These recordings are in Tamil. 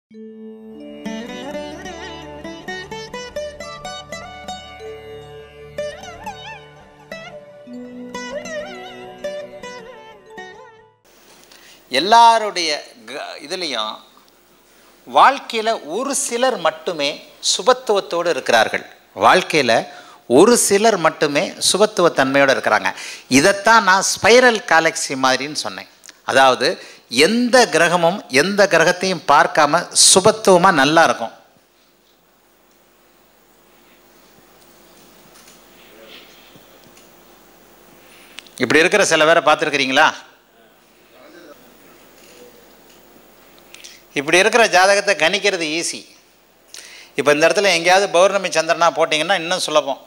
எல்லாருடைய இதுலேயும் வாழ்க்கையில் ஒரு சிலர் மட்டுமே சுபத்துவத்தோடு இருக்கிறார்கள் வாழ்க்கையில் ஒரு சிலர் மட்டுமே சுபத்துவத்தன்மையோடு இருக்கிறாங்க இதைத்தான் நான் ஸ்பைரல் காலக்சி மாதிரின்னு சொன்னேன் அதாவது எந்த கிரகமும் எந்த கிரகத்தையும் பார்க்காம சுபத்துவமாக நல்லா இருக்கும் இப்படி இருக்கிற சில பேரை பார்த்துருக்கிறீங்களா இப்படி இருக்கிற ஜாதகத்தை கணிக்கிறது ஈஸி இப்போ இந்த இடத்துல எங்கேயாவது பௌர்ணமி சந்திரனா போட்டிங்கன்னா இன்னும் சுலபம்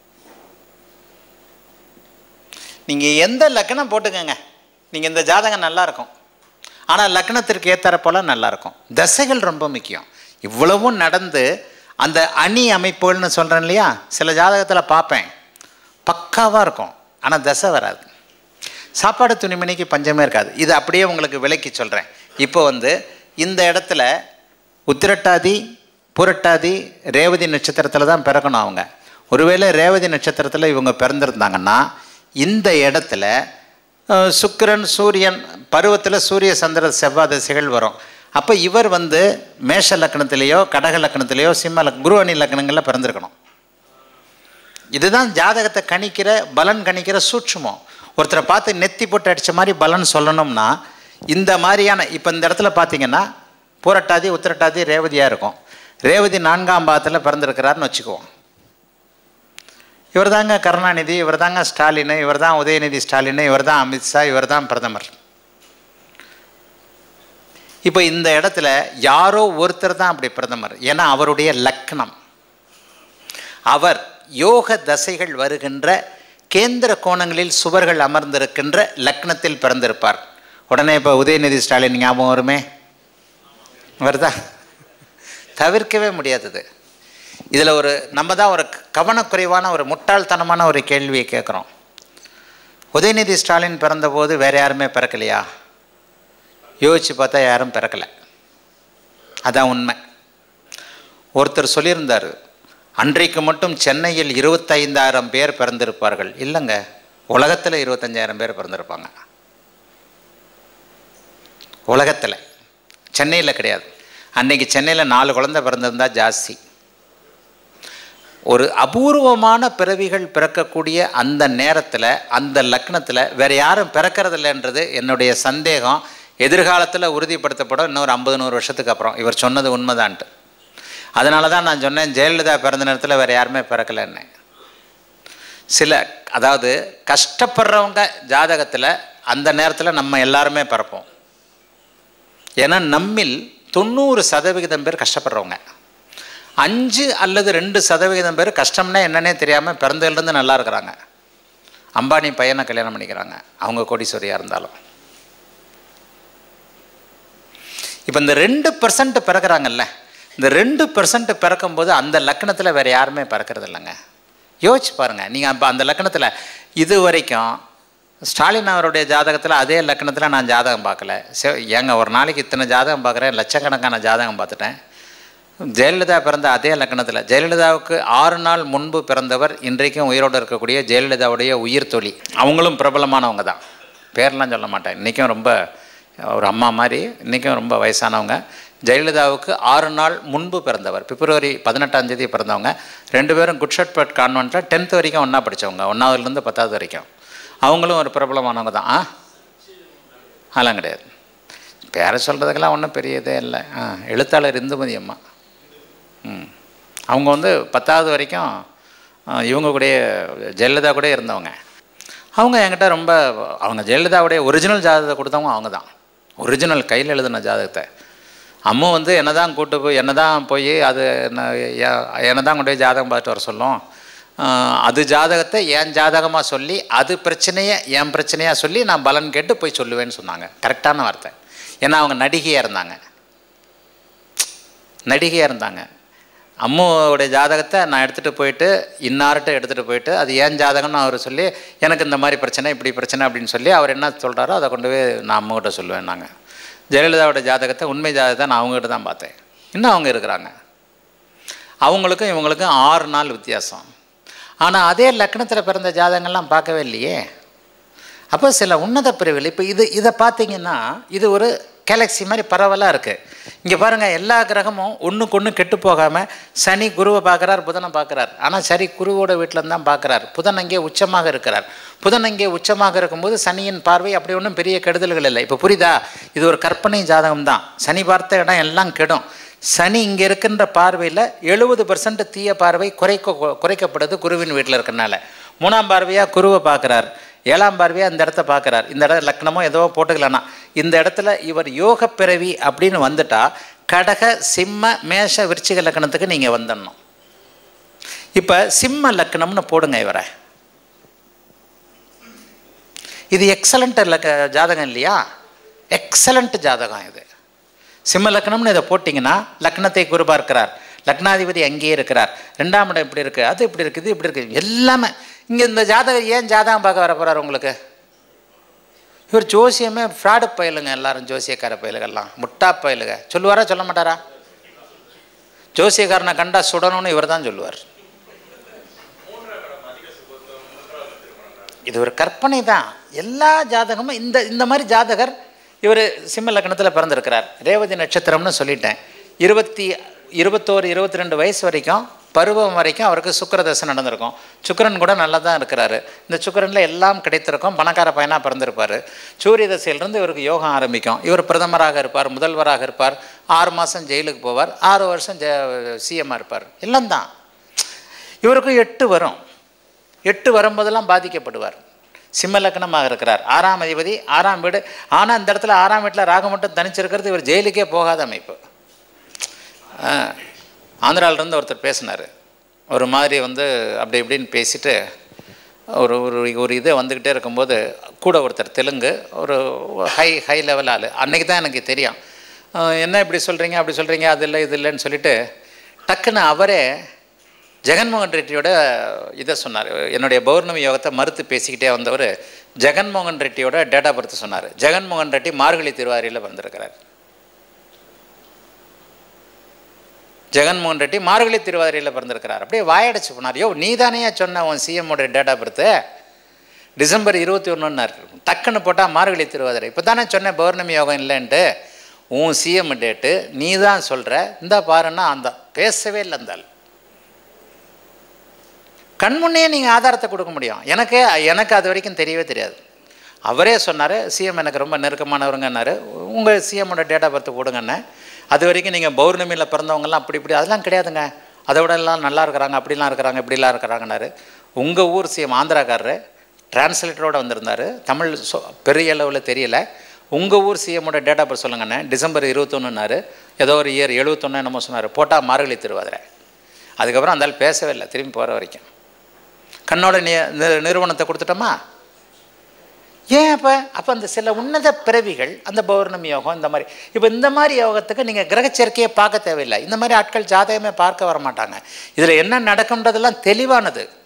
நீங்கள் எந்த லக்கணம் போட்டுக்கோங்க நீங்கள் இந்த ஜாதகம் நல்லா இருக்கும் ஆனால் லக்னத்திற்கு ஏற்றார போல் நல்லாயிருக்கும் தசைகள் ரொம்ப முக்கியம் இவ்வளவும் நடந்து அந்த அணி அமைப்புகள்னு சொல்கிறேன் இல்லையா சில ஜாதகத்தில் பார்ப்பேன் பக்காவாக இருக்கும் ஆனால் தசை வராது சாப்பாடு துணிமணிக்கு பஞ்சமே இருக்காது இது அப்படியே உங்களுக்கு விலைக்கு சொல்கிறேன் இப்போ வந்து இந்த இடத்துல உத்திரட்டாதி புரட்டாதி ரேவதி நட்சத்திரத்தில் தான் பிறக்கணும் அவங்க ஒருவேளை ரேவதி நட்சத்திரத்தில் இவங்க பிறந்திருந்தாங்கன்னா இந்த இடத்துல சுக்கிரன் சூரியன் பருவத்தில் சூரிய சந்திர செவ்வாய் திசைகள் வரும் அப்போ இவர் வந்து மேஷ லக்கணத்திலேயோ கடக லக்கணத்திலேயோ சிம்ம லக் குரு அணி லக்கணங்களில் பிறந்திருக்கணும் இதுதான் ஜாதகத்தை கணிக்கிற பலன் கணிக்கிற சூட்சமம் ஒருத்தரை பார்த்து நெத்தி போட்டு அடித்த மாதிரி பலன் சொல்லணும்னா இந்த மாதிரியான இப்போ இந்த இடத்துல பார்த்தீங்கன்னா பூரட்டாதி உத்திரட்டாதி ரேவதியாக இருக்கும் ரேவதி நான்காம் பாகத்தில் பிறந்திருக்கிறாருன்னு வச்சுக்குவோம் இவர் தாங்க கருணாநிதி இவர் தாங்க ஸ்டாலின் இவர் தான் உதயநிதி ஸ்டாலின் இவர் தான் அமித்ஷா இவர் தான் பிரதமர் இப்போ இந்த இடத்துல யாரோ ஒருத்தர் தான் அப்படி பிரதமர் ஏன்னா அவருடைய லக்னம் அவர் யோக தசைகள் வருகின்ற கேந்திர கோணங்களில் சுவர்கள் அமர்ந்திருக்கின்ற லக்னத்தில் பிறந்திருப்பார் உடனே இப்போ உதயநிதி ஸ்டாலின் ஞாபகம் வருமே வருதா தவிர்க்கவே முடியாதது இதில் ஒரு நம்ம தான் ஒரு கவனக்குறைவான ஒரு முட்டாள்தனமான ஒரு கேள்வியை கேட்குறோம் உதயநிதி ஸ்டாலின் பிறந்தபோது வேறு யாருமே பிறக்கலையா யோசித்து பார்த்தா யாரும் பிறக்கலை அதான் உண்மை ஒருத்தர் சொல்லியிருந்தார் அன்றைக்கு மட்டும் சென்னையில் இருபத்தைந்தாயிரம் பேர் பிறந்திருப்பார்கள் இல்லைங்க உலகத்தில் இருபத்தஞ்சாயிரம் பேர் பிறந்திருப்பாங்க உலகத்தில் சென்னையில் கிடையாது அன்றைக்கி சென்னையில் நாலு குழந்தை பிறந்திருந்தா ஜாஸ்தி ஒரு அபூர்வமான பிறவிகள் பிறக்கக்கூடிய அந்த நேரத்தில் அந்த லக்னத்தில் வேறு யாரும் பிறக்கிறதில்லைன்றது என்னுடைய சந்தேகம் எதிர்காலத்தில் உறுதிப்படுத்தப்படும் இன்னொரு ஐம்பது நூறு வருஷத்துக்கு அப்புறம் இவர் சொன்னது உண்மைதான்ட்டு அதனால தான் நான் சொன்னேன் ஜெயலலிதா பிறந்த நேரத்தில் வேறு யாருமே பிறக்கலைன்னு சில அதாவது கஷ்டப்படுறவங்க ஜாதகத்தில் அந்த நேரத்தில் நம்ம எல்லாருமே பிறப்போம் ஏன்னா நம்மில் தொண்ணூறு சதவிகிதம் பேர் கஷ்டப்படுறவங்க அஞ்சு அல்லது ரெண்டு சதவிகிதம் பேர் கஷ்டம்னா என்னன்னே தெரியாமல் பிறந்ததுலேருந்து நல்லா இருக்கிறாங்க அம்பானி பையனை கல்யாணம் பண்ணிக்கிறாங்க அவங்க கோடீஸ்வரியாக இருந்தாலும் இப்போ இந்த ரெண்டு பர்சன்ட் பிறக்கிறாங்கல்ல இந்த ரெண்டு பர்சன்ட் பிறக்கும்போது அந்த லக்கணத்தில் வேறு யாருமே பிறக்கிறது இல்லைங்க யோசிச்சு பாருங்கள் நீங்கள் இப்போ அந்த லக்கணத்தில் இது வரைக்கும் ஸ்டாலின் அவருடைய ஜாதகத்தில் அதே லக்கணத்தில் நான் ஜாதகம் பார்க்கல சே ஏங்க ஒரு நாளைக்கு இத்தனை ஜாதகம் பார்க்குறேன் லட்சக்கணக்கான ஜாதகம் பார்த்துட்டேன் ஜெயலலிதா பிறந்த அதே லக்கணத்தில் ஜெயலலிதாவுக்கு ஆறு நாள் முன்பு பிறந்தவர் இன்றைக்கும் உயிரோடு இருக்கக்கூடிய ஜெயலலிதாவுடைய உயிர் தொழி அவங்களும் பிரபலமானவங்க தான் பேர்லாம் சொல்ல மாட்டேன் இன்றைக்கும் ரொம்ப ஒரு அம்மா மாதிரி இன்றைக்கும் ரொம்ப வயசானவங்க ஜெயலலிதாவுக்கு ஆறு நாள் முன்பு பிறந்தவர் பிப்ரவரி பதினெட்டாம் தேதி பிறந்தவங்க ரெண்டு பேரும் குட்ஷட்பட் கான்வெண்ட்டில் டென்த் வரைக்கும் ஒன்றா படித்தவங்க ஒன்றாவதுலேருந்து பத்தாவது வரைக்கும் அவங்களும் ஒரு பிரபலமானவங்க தான் ஆ அதெல்லாம் கிடையாது பேரை சொல்கிறதுக்கெல்லாம் ஒன்றும் பெரிய இதே இல்லை ஆ எழுத்தாளர் இந்துமதி அம்மா ம் அவங்க வந்து பத்தாவது வரைக்கும் இவங்க கூட ஜெயலலிதா கூட இருந்தவங்க அவங்க என்கிட்ட ரொம்ப அவங்க ஜெயலலிதாவுடைய ஒரிஜினல் ஜாதகத்தை கொடுத்தவங்க அவங்க தான் ஒரிஜினல் கையில் எழுதின ஜாதகத்தை அம்மா வந்து என்ன தான் கூட்டு போய் என்ன தான் போய் அது என்ன தான் கொண்டு போய் ஜாதகம் பார்த்துட்டு வர சொல்லும் அது ஜாதகத்தை என் ஜாதகமாக சொல்லி அது பிரச்சனையை என் பிரச்சனையாக சொல்லி நான் பலன் கேட்டு போய் சொல்லுவேன்னு சொன்னாங்க கரெக்டான வார்த்தை ஏன்னா அவங்க நடிகையாக இருந்தாங்க நடிகையாக இருந்தாங்க அம்மாவுடைய ஜாதகத்தை நான் எடுத்துகிட்டு போயிட்டு இன்னார்கிட்ட எடுத்துகிட்டு போயிட்டு அது ஏன் ஜாதகம்னு அவர் சொல்லி எனக்கு இந்த மாதிரி பிரச்சனை இப்படி பிரச்சனை அப்படின்னு சொல்லி அவர் என்ன சொல்கிறாரோ அதை கொண்டு போய் நான் அம்மாக்கிட்ட சொல்லுவேன் நாங்கள் ஜெயலலிதாவோட ஜாதகத்தை உண்மை ஜாதகத்தை நான் அவங்ககிட்ட தான் பார்த்தேன் இன்னும் அவங்க இருக்கிறாங்க அவங்களுக்கும் இவங்களுக்கும் ஆறு நாள் வித்தியாசம் ஆனால் அதே லக்னத்தில் பிறந்த ஜாதகங்கள்லாம் பார்க்கவே இல்லையே அப்போ சில உன்னத பிரிவுகள் இப்போ இது இதை பார்த்தீங்கன்னா இது ஒரு கேலக்ஸி மாதிரி பரவலாக இருக்குது இங்கே பாருங்கள் எல்லா கிரகமும் ஒன்றுக்கு ஒன்று கெட்டு போகாமல் சனி குருவை பார்க்குறார் புதனை பார்க்குறார் ஆனால் சரி குருவோட வீட்டில் தான் பார்க்குறார் புதன் அங்கே உச்சமாக இருக்கிறார் புதன் அங்கே உச்சமாக இருக்கும்போது சனியின் பார்வை அப்படி ஒன்றும் பெரிய கெடுதல்கள் இல்லை இப்போ புரியுதா இது ஒரு கற்பனை ஜாதகம் தான் சனி பார்த்த இடம் எல்லாம் கெடும் சனி இங்கே இருக்கின்ற பார்வையில் எழுபது பர்சன்ட் தீய பார்வை குறைக்க குறைக்கப்படுது குருவின் வீட்டில் இருக்கிறனால மூணாம் பார்வையாக குருவை பார்க்குறார் ஏழாம் பார்வையாக இந்த இடத்த பார்க்குறார் இந்த இடம் லக்னமோ ஏதோ போட்டுக்கலன்னா இந்த இடத்துல இவர் யோக பிறவி அப்படின்னு வந்துட்டா கடக சிம்ம மேஷ விருச்சிக லக்னத்துக்கு நீங்கள் வந்துடணும் இப்போ சிம்ம லக்னம்னு போடுங்க இவரை இது எக்ஸலண்ட் லக்க ஜாதகம் இல்லையா எக்ஸலண்ட் ஜாதகம் இது சிம்ம லக்னம்னு இதை போட்டிங்கன்னா லக்னத்தை குரு பார்க்கிறார் லக்னாதிபதி அங்கேயே இருக்கிறார் ரெண்டாம் இடம் இப்படி இருக்குது அது இப்படி இருக்குது இப்படி இருக்குது எல்லாமே இங்கே இந்த ஜாதகம் ஏன் ஜாதகம் பார்க்க வர போகிறார் உங்களுக்கு இவர் ஜோசியமே ஃப்ராடு பயலுங்க எல்லாரும் ஜோசியக்கார பயலுகள்லாம் முட்டா பயலுங்க சொல்லுவாரா சொல்ல மாட்டாரா ஜோசியக்காரனை கண்டா சுடணும்னு இவர் தான் சொல்லுவார் இது ஒரு கற்பனை தான் எல்லா ஜாதகமும் இந்த இந்த மாதிரி ஜாதகர் இவர் சிம்ம லக்னத்தில் பிறந்திருக்கிறார் ரேவதி நட்சத்திரம்னு சொல்லிட்டேன் இருபத்தி இருபத்தோரு இருபத்தி ரெண்டு வயசு வரைக்கும் பருவம் வரைக்கும் அவருக்கு சுக்கரதசை நடந்திருக்கும் சுக்கரன் கூட நல்லா தான் இருக்கிறாரு இந்த சுக்கரனில் எல்லாம் கிடைத்திருக்கும் பணக்கார பையனாக பிறந்திருப்பார் சூரிய தசையிலிருந்து இவருக்கு யோகம் ஆரம்பிக்கும் இவர் பிரதமராக இருப்பார் முதல்வராக இருப்பார் ஆறு மாதம் ஜெயிலுக்கு போவார் ஆறு வருஷம் ஜ சிஎம்மாக இருப்பார் எல்லாம் தான் இவருக்கும் எட்டு வரும் எட்டு வரும்போதெல்லாம் பாதிக்கப்படுவார் சிம்ம லக்னமாக இருக்கிறார் ஆறாம் அதிபதி ஆறாம் வீடு ஆனால் இந்த இடத்துல ஆறாம் வீட்டில் ராகம் மட்டும் தனிச்சிருக்கிறது இவர் ஜெயிலுக்கே போகாத அமைப்பு ஆந்திராவிலேருந்து ஒருத்தர் பேசினார் ஒரு மாதிரி வந்து அப்படி இப்படின்னு பேசிட்டு ஒரு ஒரு ஒரு இது வந்துக்கிட்டே இருக்கும்போது கூட ஒருத்தர் தெலுங்கு ஒரு ஹை ஹை லெவல் ஆள் அன்றைக்கி தான் எனக்கு தெரியும் என்ன இப்படி சொல்கிறீங்க அப்படி சொல்கிறீங்க அது இல்லை இது இல்லைன்னு சொல்லிட்டு டக்குன்னு அவரே ஜெகன்மோகன் ரெட்டியோட இதை சொன்னார் என்னுடைய பௌர்ணமி யோகத்தை மறுத்து பேசிக்கிட்டே வந்தவர் ஜெகன்மோகன் ரெட்டியோட டேட்டா பர்த் சொன்னார் ஜெகன்மோகன் ரெட்டி மார்கழி திருவாரியில் பிறந்திருக்கிறார் ஜெகன்மோகன் ரெட்டி மார்கழி திருவாதிரையில் பிறந்திருக்கிறார் அப்படியே வாயடைச்சு போனார் யோ நீ தானேயா சொன்ன உன் சிஎம்மோட டேட்டா பர்த்து டிசம்பர் இருபத்தி ஒன்றுன்னார் டக்குன்னு போட்டால் மார்கழி திருவாதிரை இப்போ தானே சொன்னேன் பௌர்ணமி யோகம் இல்லைன்ட்டு உன் சிஎம் டேட்டு நீ தான் சொல்கிற இந்த பாருன்னா அந்த பேசவே இல்லை அந்த கண்முன்னே நீங்கள் ஆதாரத்தை கொடுக்க முடியும் எனக்கு எனக்கு அது வரைக்கும் தெரியவே தெரியாது அவரே சொன்னார் சிஎம் எனக்கு ரொம்ப நெருக்கமானவருங்கன்னாரு உங்கள் சிஎம்மோட டேட்டா பர்த்து கொடுங்கண்ணே அது வரைக்கும் நீங்கள் பௌர்ணமியில் பிறந்தவங்கலாம் அப்படி இப்படி அதெல்லாம் கிடையாதுங்க அதை விட எல்லாம் நல்லா இருக்கிறாங்க அப்படிலாம் இருக்கிறாங்க இப்படிலாம் இருக்கிறாங்கன்னாரு உங்கள் ஊர் சிஎம் ஆந்திராக்காரரு டிரான்ஸ்லேட்டரோடு வந்திருந்தார் தமிழ் சொ பெரிய அளவில் தெரியல உங்கள் ஊர் சிஎம்மோட டேட்டா பர்த் சொல்லுங்கண்ணே டிசம்பர் இருபத்தொன்னுனாரு ஏதோ ஒரு இயர் எழுபத்தொன்று என்னமோ சொன்னார் போட்டால் மார்கழி திருவாதிரை அதுக்கப்புறம் அந்த பேசவே இல்லை திரும்பி போகிற வரைக்கும் கண்ணோட நி நிறுவனத்தை கொடுத்துட்டோமா ஏன் அப்போ அப்போ அந்த சில உன்னத பிறவிகள் அந்த பௌர்ணமி யோகம் இந்த மாதிரி இப்போ இந்த மாதிரி யோகத்துக்கு நீங்கள் கிரகச்சேர்க்கையை பார்க்க தேவையில்லை இந்த மாதிரி ஆட்கள் ஜாதகமே பார்க்க வர மாட்டாங்க இதில் என்ன நடக்கும்ன்றதெல்லாம் தெளிவானது